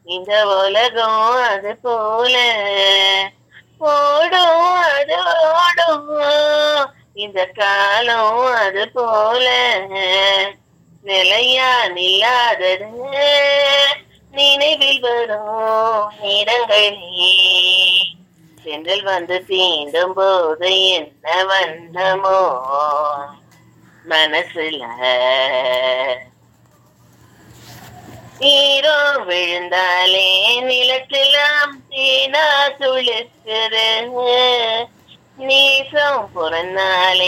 இந்த உலகம் அது போல ஓடும் அது ஓடும் இந்த காலம் அது போல நிலையா நில்லாதது நினைவில் வரும் இடங்களே சென்றல் வந்து தீண்டும் போது என்ன வண்ணமோ மனசுல ஈரோ விழுந்தாலே நிலத்திலாம் தீனா துளுக்குது நீசம் பிறந்தாலே